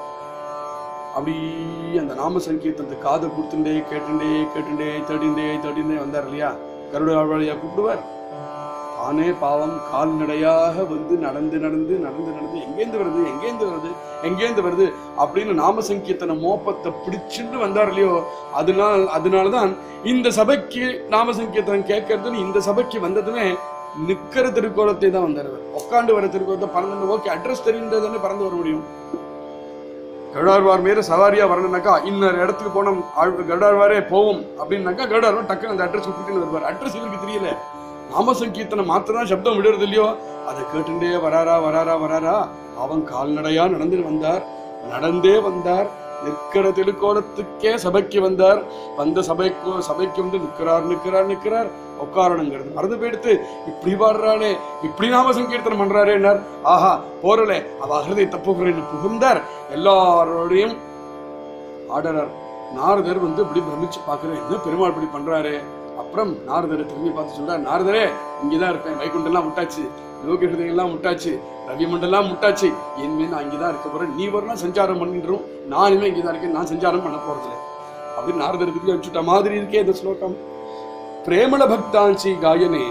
அப்படி அந்த நாம சங்கீர்த்தனத்தை காதை கொடுத்துட்டே கேட்டுண்டே கேட்டுண்டே தேடிண்டே தேடிண்டே வந்தார் இல்லையா கருட வழியா கூப்பிடுவார் தானே பாவம் கால்நடையாக வந்து நடந்து நடந்து நடந்து நடந்து எங்கேந்து வருது எங்கேந்து வருது எங்கேந்து வருது அப்படின்னு நாம சங்கீர்த்தன மோப்பத்தை பிடிச்சுட்டு வந்தார் இல்லையோ அதனால அதனாலதான் இந்த சபைக்கு நாம சங்கீர்த்தனம் கேட்கறதுன்னு இந்த சபைக்கு வந்ததுமே நிக்கிற திருக்கோலத்தை தான் வந்தார் அவர். உட்காந்து வர திருக்கோலத்தை பறந்து ஓகே அட்ரஸ் தெரிந்ததுன்னு பறந்து வர முடியும் கருடாழ்வார் மேல சவாரியா வரணும்னாக்கா இன்னொரு இடத்துக்கு போனோம் ஆழ்- கருடாழ்வாரே போவோம் அப்படின்னாக்கா கருடாழ்வார் டக்குன்னு அந்த அட்ரஸ் கூட்டிட்டு வருவார் அட்ரஸ் இவருக்கு தெரியல நாம சங்கீர்த்தனை மாத்திரம் சப்தம் விடுறது இல்லையோ அதை கேட்டுட்டே வராரா வராரா வராரா அவன் கால்நடையா நடந்து வந்தார் நடந்தே வந்தார் நிற்கிற திருக்கோலத்துக்கே சபைக்கு வந்தார் வந்த சபைக்கு சபைக்கு வந்து நிற்கிறார் நிற்கிறார் நிற்கிறார் உட்காரணுங்கிறது மறந்து போயிடுத்து இப்படி பாடுறாளே இப்படி நாம சங்கீர்த்தனம் பண்றாரேன்னார் ஆஹா போறலே அவ ஹிருதய தப்புகிறேன்னு புகுந்தார் எல்லாரோடையும் ஆடறார் நாரதர் வந்து இப்படி பிரமிச்சு பார்க்கிறேன் என்ன பெருமாள் இப்படி பண்றாரு அப்புறம் நாரதரை திரும்பி பார்த்து சொல்றார் நாரதரே இங்கதான் இருப்பேன் வைகுண்டெல்லாம் முட்டாச்சு லோக ஹிருதயெல்லாம் முட்டாச்சு ரவி மண்டலம் முட்டாச்சு இனிமே நான் இங்கதான் இருக்க போறேன் நீ வரலாம் சஞ்சாரம் பண்ணின்றோம் நானுமே இங்கதான் இருக்கேன் நான் சஞ்சாரம் பண்ண போறதில்லை அப்படின்னு நாரதர் திருப்பி அனுப்பிச்சுட்ட மாதிரி இருக்கே இந்த ஸ்லோகம் பிரேமல பக்தாஞ்சி காயனே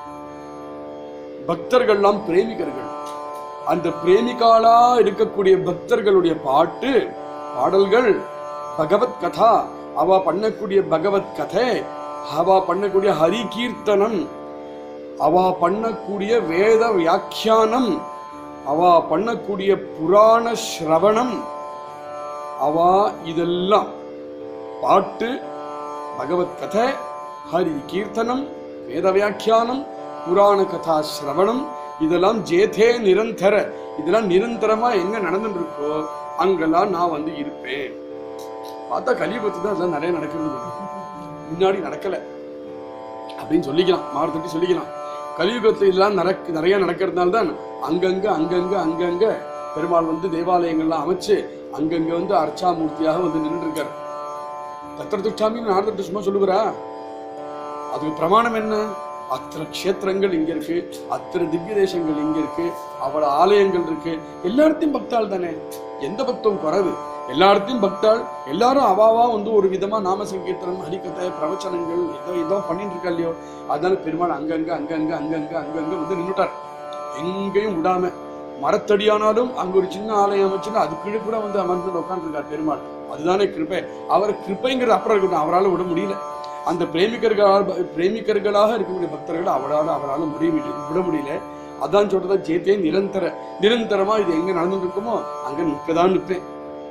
பக்தர்கள்லாம் பிரேமிகர்கள் அந்த பிரேமிகாலா இருக்கக்கூடிய பக்தர்களுடைய பாட்டு பாடல்கள் பகவத் கதா அவ பண்ணக்கூடிய பகவத் கதை அவ பண்ணக்கூடிய ஹரி கீர்த்தனம் அவ பண்ணக்கூடிய வேத வியாக்கியானம் அவ பண்ணக்கூடிய புராண ஸ்ரவணம் அவா இதெல்லாம் பாட்டு பகவத் கதை ஹரி கீர்த்தனம் வேத வியாக்கியானம் புராண கதா சிரவணம் இதெல்லாம் ஜேதே நிரந்தர இதெல்லாம் நிரந்தரமா எங்க நடந்துட்டு இருக்கோ அங்கெல்லாம் நான் வந்து இருப்பேன் பார்த்தா கலியுகத்து தான் அதெல்லாம் நிறைய நடக்கிறது முன்னாடி நடக்கல அப்படின்னு சொல்லிக்கலாம் மாறுத்தட்டி சொல்லிக்கலாம் கலியுகத்துல இதெல்லாம் நடக்க நிறைய நடக்கிறதுனால தான் அங்கங்க அங்கங்க அங்கங்க பெருமாள் வந்து தேவாலயங்கள்லாம் அமைச்சு அங்கங்க வந்து அர்ச்சாமூர்த்தியாக வந்து நின்று இருக்காரு தத்திர துஷ்டாமின்னு நாரத சும்மா சொல்லுகிறா அதுக்கு பிரமாணம் என்ன அத்தனை க்ஷேத்திரங்கள் இங்க இருக்கு அத்தனை திவ்ய தேசங்கள் இங்க இருக்கு அவள ஆலயங்கள் இருக்கு எல்லாத்தையும் பக்தாள் தானே எந்த பக்தம் குறைவு எல்லாத்தையும் பக்தாள் எல்லாரும் அவாவா வந்து ஒரு விதமா நாம சங்கீர்த்தனம் ஹரிகதை பிரவச்சனங்கள் ஏதோ ஏதோ பண்ணிட்டு இருக்கா இல்லையோ அதனால பெருமாள் அங்கங்க அங்கங்க அங்கங்க அங்கங்க வந்து நின்னுட்டார் எங்கேயும் விடாம மரத்தடியானாலும் அங்க ஒரு சின்ன ஆலயம் அமைச்சுன்னா அது கீழே கூட வந்து அமர்ந்து உட்காந்துருக்கார் பெருமாள் அதுதானே கிருபை அவர் கிருபைங்கிறது அப்புறம் இருக்கட்டும் அவரால் விட முடியல அந்த பிரேமிகர்களால் பிரேமிகர்களாக இருக்கக்கூடிய பக்தர்கள் அவரால் அவரால் முடிய விட முடியல அதான் சொல்றதா ஜேத்தே நிரந்தர நிரந்தரமா இது எங்க நடந்துட்டு இருக்குமோ அங்க நிற்கதான் நிற்பேன்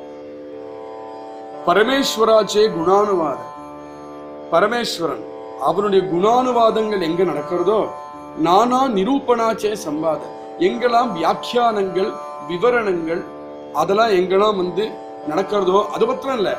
பரமேஸ்வராச்சே குணானுவாத பரமேஸ்வரன் அவனுடைய குணானுவாதங்கள் எங்க நடக்கிறதோ நானா நிரூபணாச்சே சம்பாத எங்கெல்லாம் வியாக்கியானங்கள் விவரணங்கள் அதெல்லாம் எங்கெல்லாம் வந்து நடக்கிறதோ அது மாத்திரம் இல்ல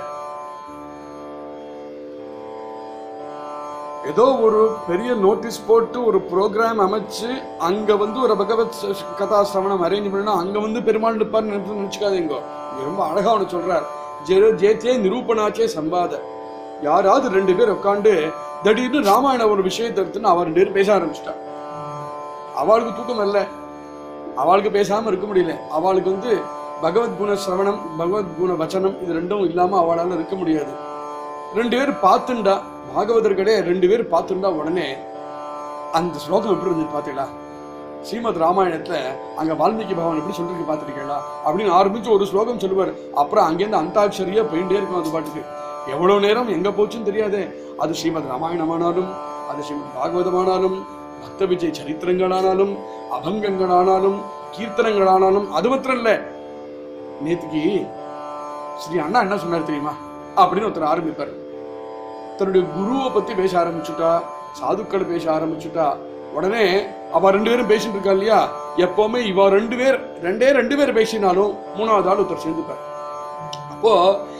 ஏதோ ஒரு பெரிய நோட்டீஸ் போட்டு ஒரு ப்ரோக்ராம் அமைச்சு அங்க வந்து ஒரு பகவத் ச- கதா சிரவணம் அரேஞ்ச் பண்ணா அங்க வந்து பெருமாள் நிற்பார் நினைச்சுக்காதீங்க இங்க ரொம்ப அழகா ஒன்று சொல்றார் ஜெ- ஜேத்தே நிரூபணாச்சே சம்பாத யாராவது ரெண்டு பேர் உட்காந்து திடீர்னு ராமாயண ஒரு விஷயத்தை எடுத்துன்னு அவர் ரெண்டு பேரும் பேச ஆரம்பிச்சிட்டார் அவளுக்கு தூக்கம் இல்லை அவளுக்கு பேசாம இருக்க முடியல அவளுக்கு வந்து பகவத் குண சிரவணம் பகவத் குண வச்சனம் இது ரெண்டும் இல்லாம அவளால இருக்க முடியாது ரெண்டு பேர் பார்த்துண்டா பாகவதர்களே ரெண்டு பேர் பார்த்துண்டா உடனே அந்த ஸ்லோகம் எப்படி இருந்தது பாத்தீங்களா ஸ்ரீமத் ராமாயணத்துல அங்க வால்மீகி பகவான் எப்படி சொல்லிருக்கு பாத்துருக்கீங்களா அப்படின்னு ஆரம்பிச்சு ஒரு ஸ்லோகம் சொல்லுவார் அப்புறம் அங்கேருந்து அந்தாட்சரியா போயிட்டே இருக்கும் அது பாட்டுக்கு எவ்வளவு நேரம் எங்க போச்சுன்னு தெரியாதே அது ஸ்ரீமத் ராமாயணமானாலும் அது ஸ்ரீமத் பாகவதமானாலும் பக்த விஜய் சரித்திரங்களானாலும் அபங்கங்களானாலும் கீர்த்தனங்களானாலும் அது மாத்திரம் இல்ல நேத்துக்கு ஸ்ரீ அண்ணா என்ன சொன்னார் தெரியுமா அப்படின்னு ஒருத்தர் ஆரம்பிப்பார் தன்னுடைய குருவை பத்தி பேச ஆரம்பிச்சுட்டா சாதுக்களை பேச ஆரம்பிச்சுட்டா உடனே அவ ரெண்டு பேரும் பேசிட்டு இருக்கா இல்லையா எப்பவுமே இவ ரெண்டு பேர் ரெண்டே ரெண்டு பேர் பேசினாலும் மூணாவது ஆள் ஒருத்தர் சேர்ந்துப்பார் அப்போ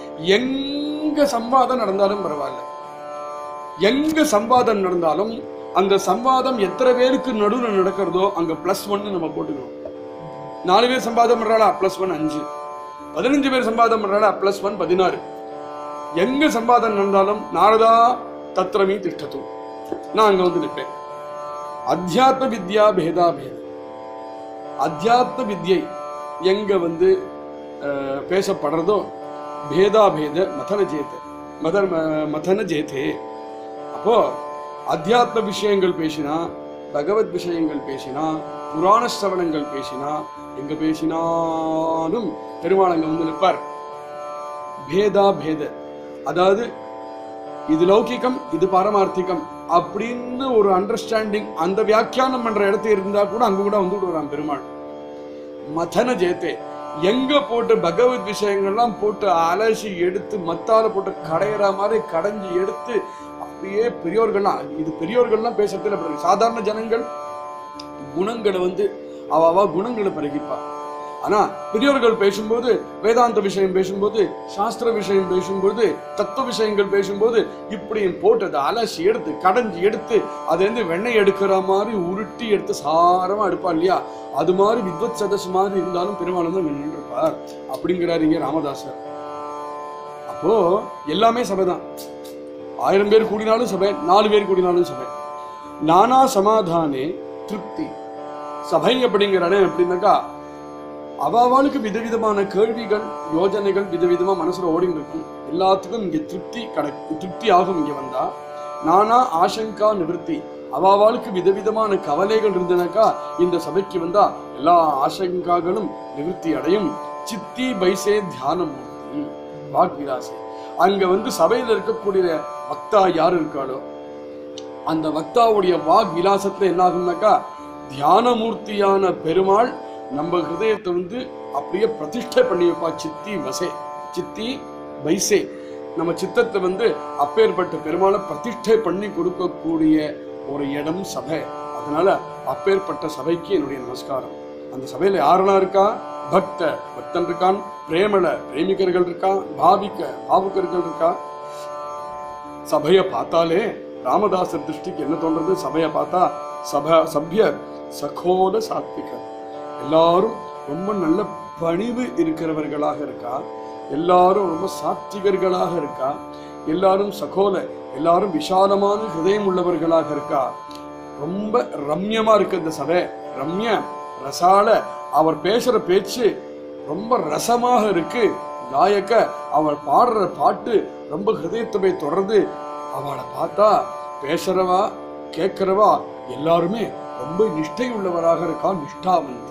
எங்க சம்வாதம் நடந்தாலும் பரவாயில்ல எங்க சம்வாதம் நடந்தாலும் அந்த சம்வாதம் எத்தனை பேருக்கு நடுவில் நடக்கிறதோ அங்க பிளஸ் ஒன்னு நம்ம போட்டுக்கணும் நாலு பேர் சம்பாதம் பண்றாளா பிளஸ் ஒன் அஞ்சு பதினஞ்சு பேர் சம்பாதம் பண்றாளா பிளஸ் ஒன் பதினாறு எங்க சம்பாதம் நடந்தாலும் நாரதா தத்ரமி திஷ்டத்து நான் அங்க வந்து நிற்பேன் அத்தியாத்ம வித்யா பேதா பேத அத்தியாத்ம வித்யை எங்க வந்து அஹ், பேசப்படுறதோ பேதா பேத மதன ஜேத மதன மதன ஜேதே அப்போ அத்தியாத்ம விஷயங்கள் பேசினா பகவத் விஷயங்கள் பேசினா புராண சிரவணங்கள் பேசினா எங்க பேசினாலும் பெருமாள் அங்க வந்து நிற்பார் பேதா பேத அதாவது இது லௌகிகம் இது பாரமார்த்திகம் அப்படின்னு ஒரு அண்டர்ஸ்டாண்டிங் அந்த வியாக்கியானம் பண்ற இடத்துல இருந்தா கூட அங்க கூட வந்து விடுவான் பெருமாள் மதன ஜெயத்தே எங்க போட்டு பகவத் விஷயங்கள்லாம் போட்டு அலசி எடுத்து மத்தால போட்டு கடையிற மாதிரி கடைஞ்சி எடுத்து அப்படியே பெரியோர்கள்லாம் இது பெரியோர்கள்லாம் பேசுறதுல பிறகு சாதாரண ஜனங்கள் குணங்களை வந்து அவ அவ குணங்களை பருகிப்பா ஆனா பெரியோர்கள் பேசும்போது வேதாந்த விஷயம் பேசும்போது சாஸ்திர விஷயம் பேசும்போது தத்துவ விஷயங்கள் பேசும்போது இப்படி போட்டு அதை அலசி எடுத்து கடைஞ்சி எடுத்து அது வந்து வெண்ணெய் எடுக்கிற மாதிரி உருட்டி எடுத்து சாரமா எடுப்பா இல்லையா அது மாதிரி வித்வத் சதஸ் மாதிரி இருந்தாலும் பெருமாள் வந்து நின்றுப்பார் அப்படிங்கிறாரு இங்க ராமதாசர் அப்போ எல்லாமே சபைதான் ஆயிரம் பேர் கூடினாலும் சபை நாலு பேர் கூடினாலும் சபை நானா சமாதானே திருப்தி சபை அப்படிங்கிற இடம் எப்படின்னாக்கா அவாவாளுக்கு விதவிதமான கேள்விகள் யோஜனைகள் விதவிதமா மனசுல ஓடிட்டு இருக்கும் எல்லாத்துக்கும் இங்க திருப்தி கடை திருப்தி ஆகும் இங்க வந்தா நானா ஆசங்கா நிவர்த்தி அவாவாளுக்கு விதவிதமான கவலைகள் இருந்தனாக்கா இந்த சபைக்கு வந்தா எல்லா ஆசங்காகளும் நிவர்த்தி அடையும் சித்தி பைசே தியானம் மூர்த்தி வாக்விலாசே அங்க வந்து சபையில இருக்கக்கூடிய பக்தா யார் இருக்காளோ அந்த வக்தாவுடைய வாக் விலாசத்துல என்ன ஆகும்னாக்கா தியானமூர்த்தியான பெருமாள் நம்ம ஹிருதயத்தை வந்து அப்படியே பிரதிஷ்டை பண்ணி வைப்பா சித்தி வசே சித்தி பைசே நம்ம சித்தத்தை வந்து அப்பேற்பட்ட பெருமாளை பிரதிஷ்டை பண்ணி கொடுக்கக்கூடிய ஒரு இடம் சபை அதனால அப்பேற்பட்ட சபைக்கு என்னுடைய நமஸ்காரம் அந்த சபையில யாரெல்லாம் இருக்கா பக்த பக்தன் இருக்கான் பிரேமல பிரேமிகர்கள் இருக்கா பாவிக்க பாவுக்கர்கள் இருக்கா சபையை பார்த்தாலே ராமதாசர் திருஷ்டிக்கு என்ன தோன்றது சபையை பார்த்தா சப சபிய சகோத சாத்விகர் எல்லாரும் ரொம்ப நல்ல பணிவு இருக்கிறவர்களாக இருக்கா எல்லாரும் ரொம்ப சாத்விகர்களாக இருக்கா எல்லாரும் சகோல எல்லாரும் விசாலமான ஹிருதயம் உள்ளவர்களாக இருக்கா ரொம்ப ரம்யமா இருக்கு இந்த சபை ரம்ய ரசால அவர் பேசுற பேச்சு ரொம்ப ரசமாக இருக்கு நாயக்க அவள் பாடுற பாட்டு ரொம்ப ஹிருதயத்தை போய் தொடர்ந்து அவளை பார்த்தா பேசுறவா கேட்கிறவா எல்லாருமே ரொம்ப நிஷ்டை உள்ளவராக இருக்கா நிஷ்டாவந்த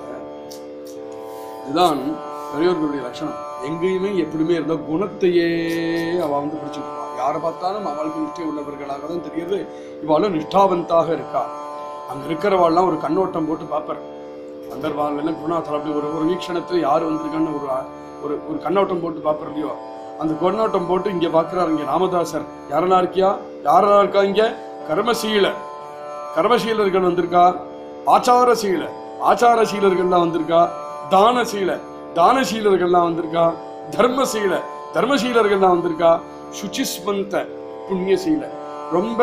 இதுதான் பெரியோர்களுடைய லட்சணம் எங்கேயுமே எப்படியுமே இருந்த குணத்தையே அவ வந்து பிடிச்சிட்டு இருப்பா. யாரை பார்த்தாலும் அவளுக்கு நிஷ்டை உள்ளவர்களாக தான் தெரியுது இவாளும் நிஷ்டாவந்தாக இருக்கா அங்க இருக்கிறவாள்லாம் ஒரு கண்ணோட்டம் போட்டு பார்ப்பார் அந்தர்வாள் குருநாதர் அப்படி ஒரு ஒரு வீக்ஷணத்துல யார் வந்திருக்கான்னு ஒரு ஒரு ஒரு கண்ணோட்டம் போட்டு பார்ப்பார் இல்லையோ அந்த கண்ணோட்டம் போட்டு இங்க பார்க்கிறார் இங்க ராமதாசர் யாரெல்லாம் இருக்கியா யாரெல்லாம் இருக்கா இங்க கர்மசீல கர்மசீலர்கள் வந்திருக்கா ஆச்சாரசீல ஆச்சாரசீலர்கள்லாம் வந்திருக்கா தானசீல தானசீலர்கள்லாம் வந்திருக்கா தர்மசீல தர்மசீலர்கள்லாம் வந்திருக்கா சுச்சிஸ்வந்த புண்ணியசீல ரொம்ப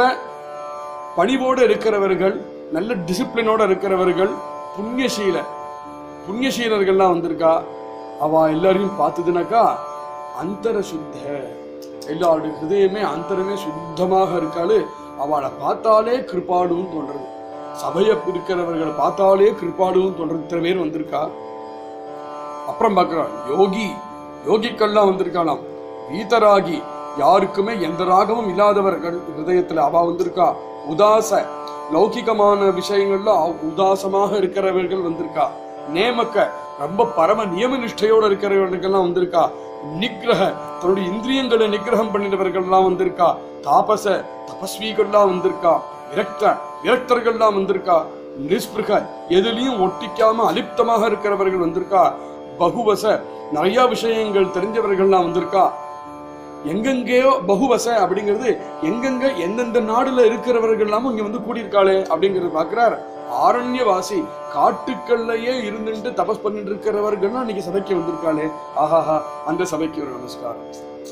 பணிவோடு இருக்கிறவர்கள் நல்ல டிசிப்ளினோட இருக்கிறவர்கள் புண்ணியசீல புண்ணியசீலர்கள்லாம் வந்திருக்கா அவ எல்லாரையும் பார்த்ததுனாக்கா அந்தர சுத்த எல்லாருடைய ஹிருதயமே அந்தரமே சுத்தமாக இருக்காளு அவளை பார்த்தாலே கிருப்பாடும் தோன்றது சபையை இருக்கிறவர்களை பார்த்தாலே கிருப்பாடும் தோன்றது இத்தனை பேர் வந்திருக்கா அப்புறம் பார்க்கிறான் யோகி யோகிக்கள்லாம் வந்திருக்காளாம் வீதராகி யாருக்குமே எந்த ராகமும் இல்லாதவர்கள் ஹிருதயத்துல அவ வந்திருக்கா உதாச லௌகிகமான விஷயங்கள்ல அவ- உதாசமாக இருக்கிறவர்கள் வந்திருக்கா நேமக்க ரொம்ப பரம நியம நிஷ்டையோட இருக்கிறவர்கள்லாம் வந்திருக்கா நிக்கிரக தன்னுடைய இந்திரியங்களை நிக்கிரகம் பண்ணினவர்கள்லாம் வந்திருக்கா தாபச தபஸ்விகள்லாம் வந்திருக்கா விரக்த விரக்தர்கள்லாம் வந்திருக்கா நிஸ்பிருக எதுலயும் ஒட்டிக்காம அலிப்தமாக இருக்கிறவர்கள் வந்திருக்கா பகுவச நிறைய விஷயங்கள் தெரிஞ்சவர்கள்லாம் வந்திருக்கா எங்கெங்கேயோ பகுவச அப்படிங்கிறது எங்கெங்க எந்தெந்த நாடுல இருக்கிறவர்கள் எல்லாமும் இங்க வந்து கூடியிருக்காளே அப்படிங்கறது பாக்குறார் ஆரண்யவாசி காட்டுக்கள்லயே இருந்துட்டு தபஸ் பண்ணிட்டு இருக்கிறவர்கள்லாம் இன்னைக்கு சபைக்கு வந்திருக்காளே ஆஹாஹா அந்த சபைக்கு ஒரு நமஸ்காரம்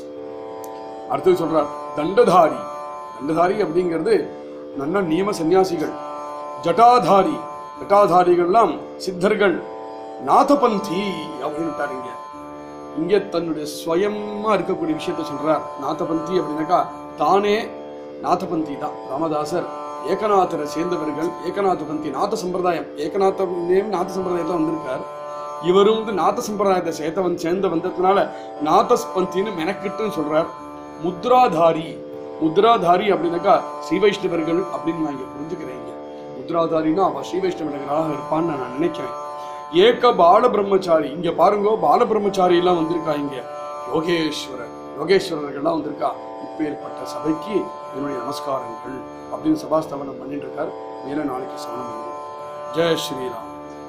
அடுத்தது சொல்றார் தண்டதாரி தண்டதாரி அப்படிங்கிறது நல்ல நியம சன்னியாசிகள் ஜட்டாதாரி ஜட்டாதாரிகள்லாம் சித்தர்கள் நாதபந்தி அப்படின்னு இங்க இங்க தன்னுடைய ஸ்வயமா இருக்கக்கூடிய விஷயத்த சொல்றார் நாதபந்தி அப்படின்னாக்கா தானே நாதபந்தி தான் ராமதாசர் ஏகநாதரை சேர்ந்தவர்கள் ஏகநாத பந்தி நாத சம்பிரதாயம் ஏகநாத நேம் நாத சம்பிரதாயத்துல வந்திருக்கார் இவரும் வந்து நாத சம்பிரதாயத்தை சேர்த்த வந்து சேர்ந்து வந்ததுனால நாத பந்தின்னு மெனக்கிட்டுன்னு சொல்றார் முத்ராதாரி முத்ராதாரி அப்படின்னாக்கா ஸ்ரீ வைஷ்ணவர்கள் அப்படின்னு நான் இங்க புரிஞ்சுக்கிறேன் இங்க. முத்ராதாரின்னா அவ ஸ்ரீ வைஷ்ணவர்களாக இருப்பான்னு நான் நினைக்கிறேன் ஏக பால பிரம்மச்சாரி இங்க பாருங்க பால பிரம்மச்சாரி எல்லாம் வந்திருக்கா இங்க யோகேஸ்வரர் யோகேஸ்வரர்கள்லாம் வந்திருக்கா இப்பேற்பட்ட சபைக்கு என்னுடைய நமஸ்காரங்கள் அப்படின்னு சபாஸ்தவனம் பண்ணிட்டு இருக்கார் மேல நாளைக்கு சவனம் உண்டு. ஜெய் ஸ்ரீராம்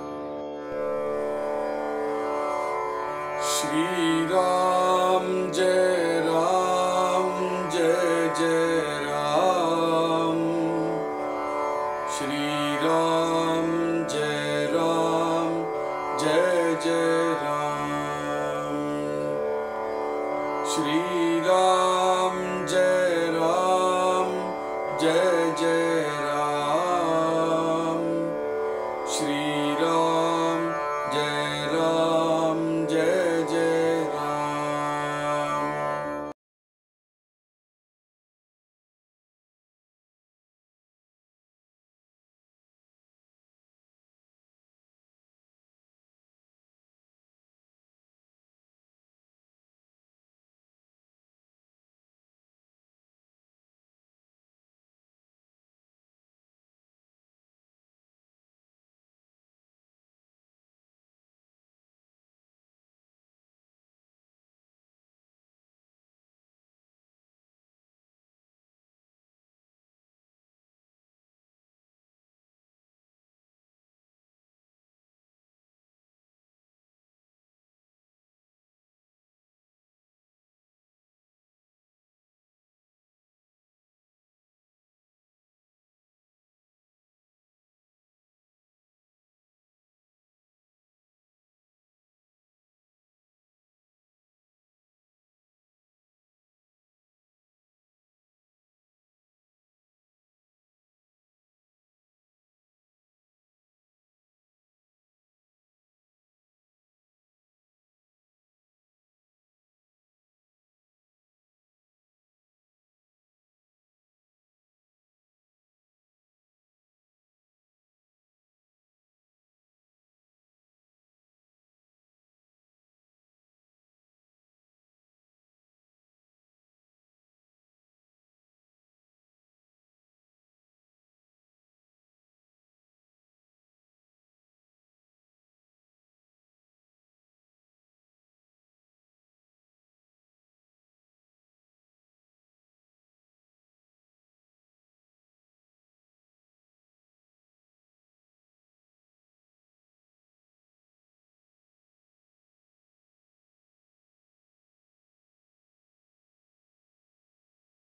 श्रीराम जय राम जय जय राम श्रीराम जय राम जय जय राम श्रीराम जय राम जय